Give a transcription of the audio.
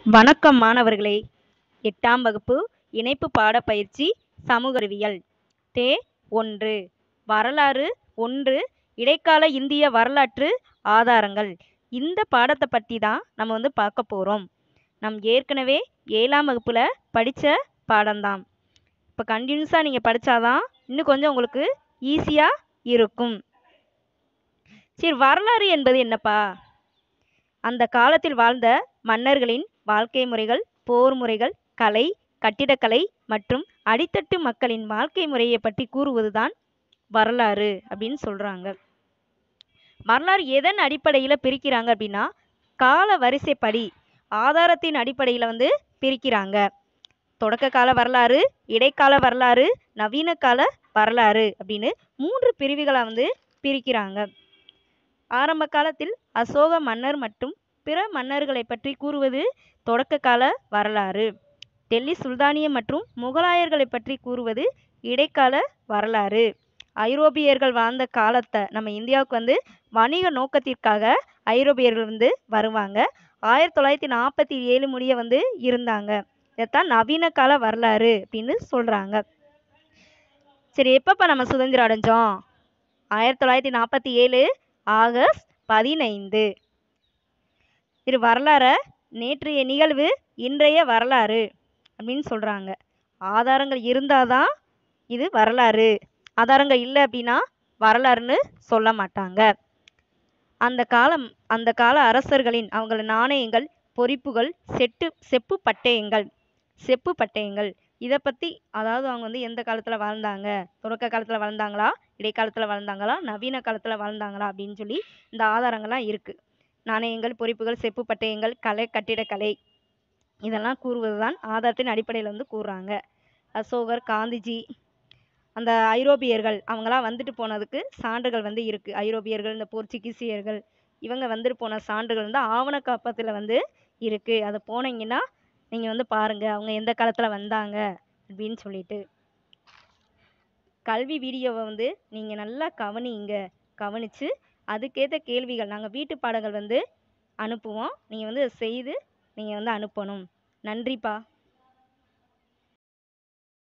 வணக்கம் மாணவர்களே எட்டாம் வகுப்பு இணைப்பு பாடப்பயிற்சி சமூக அறிவியல் தே ஒன்று வரலாறு ஒன்று இடைக்கால இந்திய வரலாற்று ஆதாரங்கள் இந்த பாடத்தை பற்றி தான் நம்ம வந்து பார்க்க போகிறோம் நம் ஏற்கனவே ஏழாம் வகுப்பில் படித்த பாடம்தான் இப்போ கண்டினியூஸாக நீங்கள் படித்தாதான் இன்னும் கொஞ்சம் உங்களுக்கு ஈஸியாக இருக்கும் சரி வரலாறு என்பது என்னப்பா அந்த காலத்தில் வாழ்ந்த மன்னர்களின் வாழ்க்கை முறைகள் போர் முறைகள் கலை கட்டிடக்கலை மற்றும் அடித்தட்டு மக்களின் வாழ்க்கை முறையை பற்றி கூறுவதுதான் வரலாறு அப்படின்னு சொல்கிறாங்க வரலாறு எதன் அடிப்படையில் பிரிக்கிறாங்க அப்படின்னா கால வரிசைப்படி ஆதாரத்தின் அடிப்படையில் வந்து பிரிக்கிறாங்க தொடக்க கால வரலாறு இடைக்கால வரலாறு நவீன கால வரலாறு அப்படின்னு மூன்று பிரிவுகளை வந்து பிரிக்கிறாங்க ஆரம்ப காலத்தில் அசோக மன்னர் மற்றும் பிற மன்னர்களை பற்றி கூறுவது தொடக்க கால வரலாறு டெல்லி சுல்தானிய மற்றும் முகலாயர்களை பற்றி கூறுவது இடைக்கால வரலாறு ஐரோப்பியர்கள் வாழ்ந்த காலத்தை நம்ம இந்தியாவுக்கு வந்து வணிக நோக்கத்திற்காக ஐரோப்பியர்கள் வந்து வருவாங்க ஆயிரத்தி தொள்ளாயிரத்தி நாற்பத்தி ஏழு முடிய வந்து இருந்தாங்க இதைத்தான் நவீன கால வரலாறு அப்படின்னு சொல்கிறாங்க சரி எப்பப்போ நம்ம சுதந்திரம் அடைஞ்சோம் ஆயிரத்தி தொள்ளாயிரத்தி நாற்பத்தி ஏழு ஆகஸ்ட் பதினைந்து இது வரலாறை நேற்றைய நிகழ்வு இன்றைய வரலாறு அப்படின்னு சொல்கிறாங்க ஆதாரங்கள் இருந்தால் தான் இது வரலாறு ஆதாரங்கள் இல்லை அப்படின்னா வரலாறுன்னு சொல்ல மாட்டாங்க அந்த காலம் அந்த கால அரசர்களின் அவங்கள நாணயங்கள் பொறிப்புகள் செட்டு செப்பு பட்டயங்கள் செப்பு பட்டயங்கள் இதை பற்றி அதாவது அவங்க வந்து எந்த காலத்தில் வாழ்ந்தாங்க தொடக்க காலத்தில் வாழ்ந்தாங்களா இடைக்காலத்தில் வாழ்ந்தாங்களா நவீன காலத்தில் வாழ்ந்தாங்களா அப்படின்னு சொல்லி இந்த ஆதாரங்கள்லாம் இருக்குது நாணயங்கள் பொறிப்புகள் செப்பு பட்டயங்கள் கலை கட்டிடக்கலை இதெல்லாம் கூறுவது தான் ஆதாரத்தின் அடிப்படையில் வந்து கூறுறாங்க அசோகர் காந்திஜி அந்த ஐரோப்பியர்கள் அவங்களாம் வந்துட்டு போனதுக்கு சான்றுகள் வந்து இருக்குது ஐரோப்பியர்கள் இந்த போர்ச்சுகீசியர்கள் இவங்க வந்துட்டு போன சான்றுகள் வந்து ஆவண காப்பகத்தில் வந்து இருக்குது அதை போனீங்கன்னா நீங்கள் வந்து பாருங்கள் அவங்க எந்த காலத்தில் வந்தாங்க அப்படின்னு சொல்லிட்டு கல்வி வீடியோவை வந்து நீங்கள் நல்லா கவனிங்க கவனித்து அதுக்கேற்ற கேள்விகள் நாங்கள் வீட்டு பாடங்கள் வந்து அனுப்புவோம் நீங்கள் வந்து அதை செய்து நீங்கள் வந்து அனுப்பணும் நன்றிப்பா